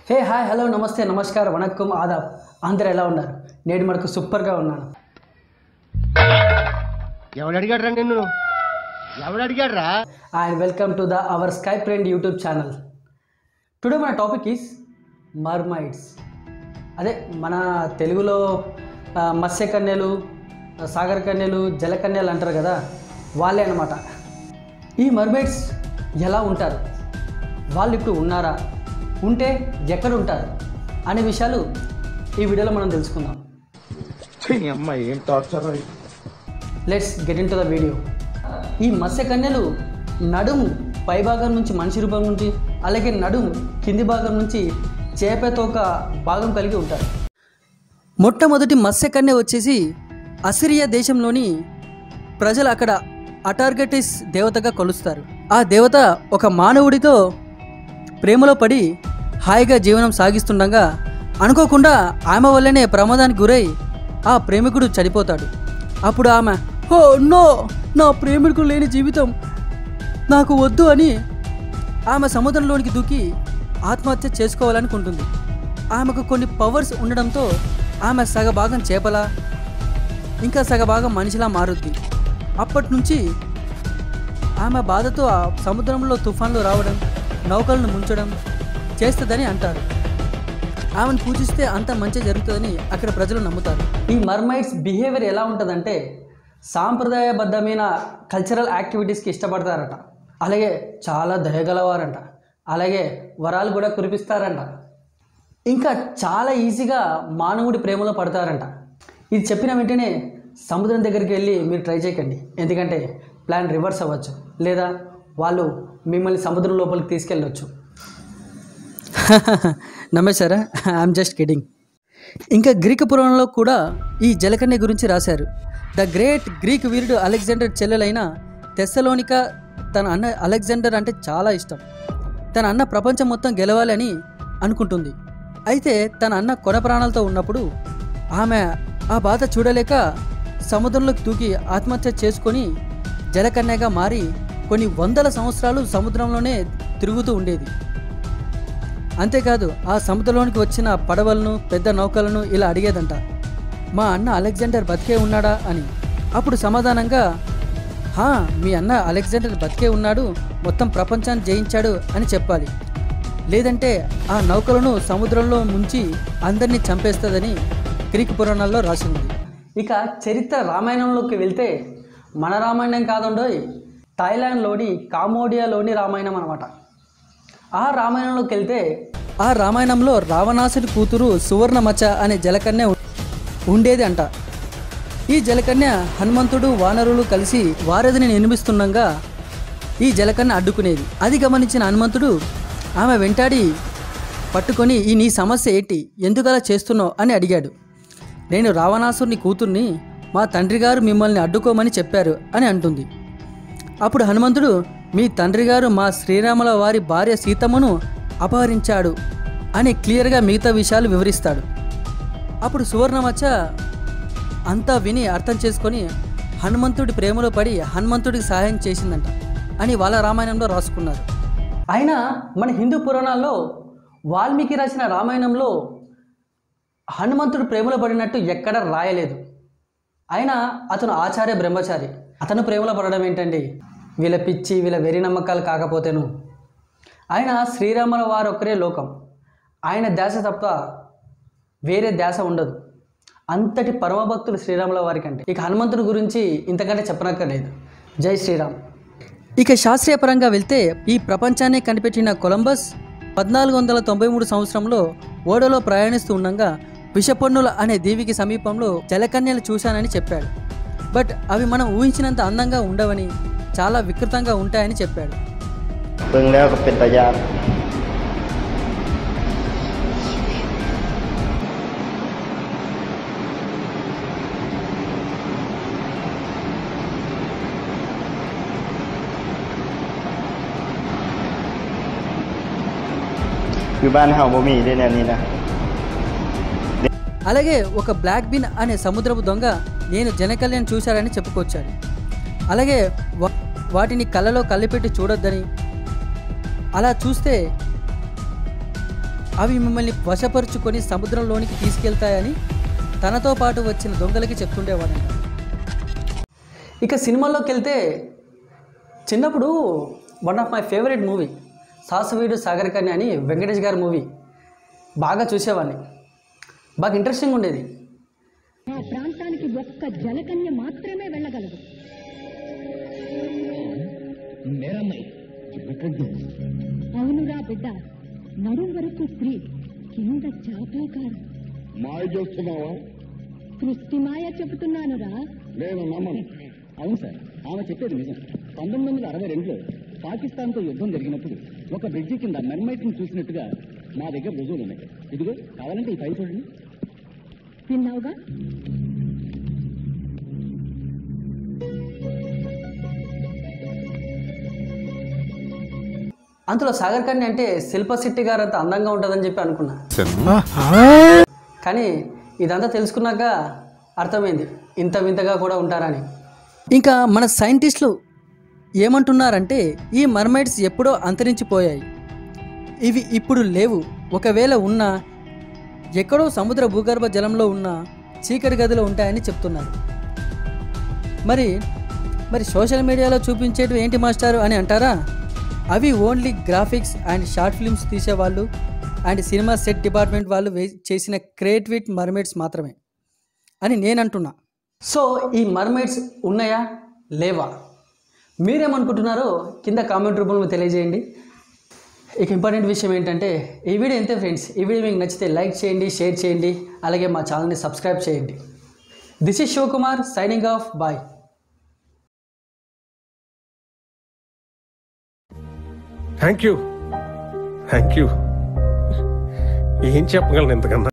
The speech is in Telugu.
హే హాయ్ హలో నమస్తే నమస్కారం వణక్కం ఆదాబ్ అందరూ ఎలా ఉన్నారు నేడు మనకు సూపర్గా ఉన్నాను ఎవడు అడిగాడ్రా నిన్ను ఎవడు అడిగాడ్రా and welcome to the our sky friend YouTube channel today మన టాపిక్ ఈస్ మర్మైడ్స్ అదే మన తెలుగులో ఆ, మత్స్య కన్యలు ఆ, సాగర కన్యలు జలకన్యలు అంటారు కదా వాళ్ళే అన్నమాట ఈ మర్మైడ్స్ ఎలా ఉంటారు వాళ్ళు ఇప్పుడు ఉన్నారా ఉంటే ఎక్కడ ఉంటారు అనే విషయాలు ఈ వీడియోలో మనం తెలుసుకుందాం అమ్మ ఏం torture let's get into the video ఈ మత్స్య కన్యలు నడుము పైభాగం నుంచి మనిషి రూపం నుంచి అలాగే నడుము కింది భాగం నుంచి చేపతో ఒక భాగం కలిగి ఉంటారు మొట్టమొదటి మత్స్య కన్య వచ్చేసి అసిరియా దేశంలోని ప్రజలు అక్కడ అటార్గటిస్ దేవతగా కొలుస్తారు ఆ దేవత ఒక మానవుడితో ప్రేమలో పడి హాయిగా జీవనం సాగిస్తుండగా అనుకోకుండా ఆమె వల్లనే ప్రమాదానికి గురై ఆ ప్రేమికుడు చనిపోతాడు అప్పుడు ఆమె ఓ నో నా ప్రేమికుడు లేని జీవితం నాకు వద్దు అని ఆమె సముద్రంలోనికి దూకి ఆత్మహత్య చేసుకోవాలనుకుంటుంది ఆమెకు కొన్ని పవర్స్ ఉండడంతో ఆమె సగభాగం చేపలా ఇంకా సగభాగం మనిషిలా మారుద్ది అప్పటి నుంచి ఆమె బాధతో ఆ సముద్రంలో తుఫాన్లు రావడం నౌకలను ముంచడం చేస్తుందని అంటారు ఆమెను పూజిస్తే అంత మంచి జరుగుతుందని అక్కడ ప్రజలు నమ్ముతారు ఈ మర్మైడ్స్ బిహేవియర్ ఎలా ఉంటుందంటే సాంప్రదాయబద్ధమైన కల్చరల్ యాక్టివిటీస్కి ఇష్టపడతారట అలాగే చాలా దయగలవారంట అలాగే వరాలు కూడా కురిపిస్తారంట ఇంకా చాలా ఈజీగా మానవుడి ప్రేమలో పడతారంట ఇది చెప్పిన వెంటనే సముద్రం దగ్గరికి వెళ్ళి మీరు ట్రై చేయకండి ఎందుకంటే ప్లాన్ రివర్స్ అవ్వచ్చు లేదా వాళ్ళు మిమ్మల్ని సముద్రం లోపలికి తీసుకెళ్ళొచ్చు నమ్మేశారా ఐఎమ్ జస్ట్ కిడింగ్ ఇంకా గ్రీక్ పురాణంలో కూడా ఈ జలకన్య గురించి రాశారు ద గ్రేట్ గ్రీక్ వీరుడు అలెగ్జాండర్ చెల్లెలైన తెస్సలోనిక తన అన్న అలెగ్జాండర్ అంటే చాలా ఇష్టం తన అన్న ప్రపంచం మొత్తం గెలవాలని అనుకుంటుంది అయితే తన అన్న కొన ప్రాణాలతో ఉన్నప్పుడు ఆమె ఆ బాధ చూడలేక సముద్రంలోకి దూకి ఆత్మహత్య చేసుకొని జలకన్యగా మారి కొన్ని వందల సంవత్సరాలు సముద్రంలోనే తిరుగుతూ ఉండేది అంతేకాదు ఆ సముద్రంలోనికి వచ్చిన పడవలను పెద్ద నౌకలను ఇలా అడిగేదంట మా అన్న అలెగ్జాండర్ బతికే ఉన్నాడా అని అప్పుడు సమాధానంగా హా మీ అన్న అలెగ్జాండర్ బతికే ఉన్నాడు మొత్తం ప్రపంచాన్ని జయించాడు అని చెప్పాలి లేదంటే ఆ నౌకలను సముద్రంలో ముంచి అందరినీ చంపేస్తుందని గ్రీక్ పురాణాల్లో రాసింది ఇక చరిత్ర రామాయణంలోకి వెళ్తే మన రామాయణం కాదండోయ్ థాయిలాండ్లోని కామోడియాలోని రామాయణం అనమాట ఆ రామాయణంలోకి వెళ్తే ఆ రామాయణంలో రావణాసుడి కూతురు సువర్ణమచ్చ అనే జలకన్య ఉ- ఉండేది అంట ఈ జలకన్య హనుమంతుడు వానరులు కలిసి వారధిని నిర్మిస్తుండగా ఈ జలకన్య అడ్డుకునేది అది గమనించిన హనుమంతుడు ఆమె వెంటాడి పట్టుకొని ఈ నీ సమస్య ఏంటి ఎందుకలా చేస్తున్నావు అని అడిగాడు నేను రావణాసుని కూతుర్ని మా తండ్రి గారు మిమ్మల్ని అడ్డుకోమని చెప్పారు అని అంటుంది అప్పుడు హనుమంతుడు మీ తండ్రి గారు మా శ్రీరాముల వారి భార్య సీతమ్మను అపహరించాడు అని క్లియర్గా మిగతా విషయాలు వివరిస్తాడు అప్పుడు సువర్ణమచ్చ అంతా విని అర్థం చేసుకొని హనుమంతుడి ప్రేమలో పడి హనుమంతుడికి సహాయం చేసిందంట అని వాళ్ళ రామాయణంలో రాసుకున్నారు అయినా మన హిందూ పురాణాల్లో వాల్మీకి రాసిన రామాయణంలో హనుమంతుడు ప్రేమలో పడినట్టు ఎక్కడ రాయలేదు అయినా అతను ఆచార్య బ్రహ్మచారి అతను ప్రేమలో పడడం ఏంటండి వీళ్ళ పిచ్చి వీళ్ళ వెరి నమ్మకాలు కాకపోతేను ఆయన శ్రీరాముల వారు ఒక్కరే లోకం ఆయన ధ్యాస తప్ప వేరే ధ్యాస ఉండదు అంతటి పరమభక్తులు శ్రీరాముల వారి కంటే ఇక హనుమంతుడి గురించి ఇంతకంటే చెప్పనక్కర్లేదు జై శ్రీరామ్ ఇక శాస్త్రీయ పరంగా వెళ్తే ఈ ప్రపంచాన్ని కనిపెట్టిన కొలంబస్ పద్నాలుగు వందల తొంభై మూడు సంవత్సరంలో ఓడలో ప్రయాణిస్తూ ఉండగా విషపన్నుల అనే దీవికి సమీపంలో జలకన్యలు చూశానని చెప్పాడు బట్ అవి మనం ఊహించినంత అందంగా ఉండవని చాలా వికృతంగా ఉంటాయని చెప్పాడు เบิ่งแล้วก็เป็นตายาน อยู่บ้านเฮาบ่มีได้แนวนี้นะ అలాగే ఒక బ్లాక్ బిన్ అనే సముద్రపు దొంగ నేను జనకళ్యాణ్ చూశారని చెప్పుకొచ్చాడు అలాగే వా- వాటిని కళ్ళలో కళ్ళపెట్టి చూడొద్దని అలా చూస్తే అవి మిమ్మల్ని వశపరుచుకొని సముద్రంలోనికి తీసుకెళ్తాయని తనతో పాటు వచ్చిన దొంగలకి చెప్తుండేవాడంట ఇక సినిమాల్లోకి వెళ్తే చిన్నప్పుడు one of my favourite movie సాసువీడు సాగర్ కన్య అని వెంకటేష్ గారి మూవీ బాగా చూసేవాడిని బాగా ఇంట్రెస్టింగ్ ఉండేది ఆ ప్రాంతానికి ఒక్క జలకన్య మాత్రమే వెళ్ళగలదు అవునురా బిడ్డ నడుం వరకు స్త్రీ కింద చాపాకారం మాయ చేస్తున్నావా సృష్టి మాయ చెబుతున్నానురా నేను నమ్మను అవును సార్ ఆమె చెప్పేది నిజం పంతొమ్మిది వందల అరవై రెండులో పాకిస్తాన్తో యుద్ధం జరిగినప్పుడు ఒక బ్రిడ్జి కింద మెర్మైట్ని చూసినట్టుగా మా దగ్గర రుజువులు ఉన్నాయి ఇదిగో కావాలంటే ఈ ఫైల్ చూడండి విన్నావుగా అందులో సాగర్ కన్య అంటే శిల్ప శెట్టి గారు అంత అందంగా ఉంటుందని చెప్పి అనుకున్నా కానీ ఇదంతా తెలుసుకున్నాక అర్థమైంది ఇంత వింతగా కూడా ఉంటారని ఇంకా మన సైంటిస్టులు ఏమంటున్నారంటే ఈ మర్మైడ్స్ ఎప్పుడో అంతరించిపోయాయి ఇవి ఇప్పుడు లేవు ఒకవేళ ఉన్నా ఎక్కడో సముద్ర భూగర్భ జలంలో ఉన్న చీకటి గదిలో ఉంటాయని చెప్తున్నారు మరి మరి సోషల్ మీడియాలో చూపించేటివి ఏంటి మాస్టారు అని అంటారా అవి only graphics and short films తీసేవాళ్ళు అండ్ సినిమా సెట్ డిపార్ట్మెంట్ వాళ్ళు వే చేసిన క్రియేటివిట్ మర్మైడ్స్ మాత్రమే అని నేను అంటున్నా సో ఈ మర్మైడ్స్ ఉన్నాయా లేవా మీరేమనుకుంటున్నారో కింద కామెంట్ రూపంలో తెలియజేయండి ఇక ఇంపార్టెంట్ విషయం ఏంటంటే ఈ వీడియో ఎంతే ఫ్రెండ్స్ ఈ వీడియో మీకు నచ్చితే లైక్ చేయండి షేర్ చేయండి అలాగే మా ఛానల్ని సబ్స్క్రైబ్ చేయండి this is Sivakumar signing off bye thank you thank you ఏం చెప్పగలను ఇంతకన్నా